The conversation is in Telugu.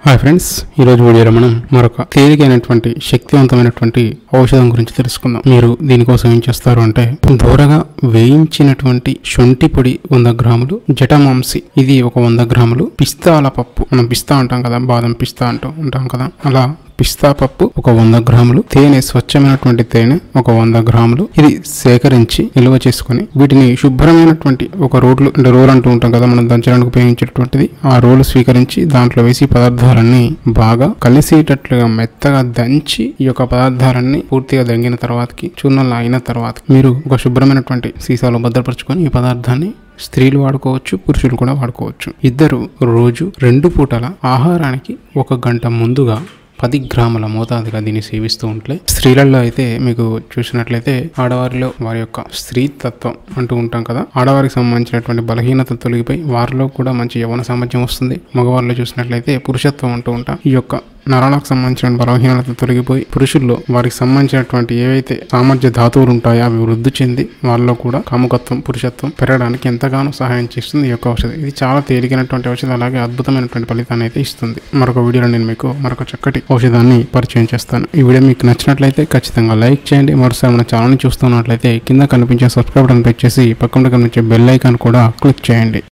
హాయ్ ఫ్రెండ్స్ ఈ రోజు వీడియోలో మనం మరొక తేలికైనటువంటి శక్తివంతమైనటువంటి ఔషధం గురించి తెలుసుకుందాం మీరు దీనికోసం ఏం చేస్తారు అంటే దూరగా వేయించినటువంటి శొంఠి పొడి వంద గ్రాములు జటమాంసి ఇది ఒక వంద గ్రాములు పిస్తాల పప్పు మనం పిస్తా అంటాం కదా బాదం పిస్తా అంటూ ఉంటాం కదా అలా పిస్తా పప్పు ఒక వంద గ్రాములు తేనె స్వచ్ఛమైనటువంటి తేనె ఒక వంద గ్రాములు ఇది సేకరించి నిల్వ చేసుకొని వీటిని శుభ్రమైనటువంటి ఒక రోడ్లు అంటే రోల్ అంటూ ఉంటాం కదా మనం దంచడానికి ఉపయోగించేటువంటిది ఆ రోలు స్వీకరించి దాంట్లో వేసి పదార్థాలన్నీ బాగా కలిసేటట్లుగా మెత్తగా దంచి ఈ యొక్క పదార్థాలన్నీ పూర్తిగా దంగిన తర్వాతకి చూర్ణంలో అయిన తర్వాత మీరు ఒక శుభ్రమైనటువంటి సీసాలో భద్రపరచుకొని ఈ పదార్థాన్ని స్త్రీలు వాడుకోవచ్చు పురుషులు కూడా వాడుకోవచ్చు ఇద్దరు రోజు రెండు పూటల ఆహారానికి ఒక గంట ముందుగా పది గ్రాముల మోతాదుగా దీన్ని సేవిస్తూ ఉంటే స్త్రీలలో అయితే మీకు చూసినట్లయితే ఆడవారిలో వారి యొక్క స్త్రీ తత్వం అంటూ ఉంటాం కదా ఆడవారికి సంబంధించినటువంటి బలహీనత తొలగిపోయి వారిలో కూడా మంచి యవన సామర్థ్యం వస్తుంది మగవారిలో చూసినట్లయితే పురుషత్వం అంటూ ఉంటాం ఈ యొక్క నరాలకు సంబంధించిన బలహీనత తొలగిపోయి పురుషుల్లో వారికి సంబంధించినటువంటి ఏవైతే సామర్థ్య ధాతువులు ఉంటాయో అవి వృద్ధి చెంది వాళ్ళలో కూడా కాముకత్వం పురుషత్వం పెరగడానికి ఎంతగానో సహాయం చేస్తుంది ఈ యొక్క ఔషధం ఇది చాలా తేలికైనటువంటి ఔషధం అలాగే అద్భుతమైనటువంటి ఫలితాన్ని అయితే ఇస్తుంది మరొక వీడియోలో నేను మీకు మరొక చక్కటి ఔషధాన్ని పరిచయం చేస్తాను ఈ వీడియో మీకు నచ్చినట్లయితే ఖచ్చితంగా లైక్ చేయండి మరోసారి మన ఛానల్ని చూస్తున్నట్లయితే కింద కనిపించే సబ్స్క్రైబ్ అని ప్రెస్ చేసి పక్కన కనిపించే బెల్ ఐకాన్ కూడా క్లిక్ చేయండి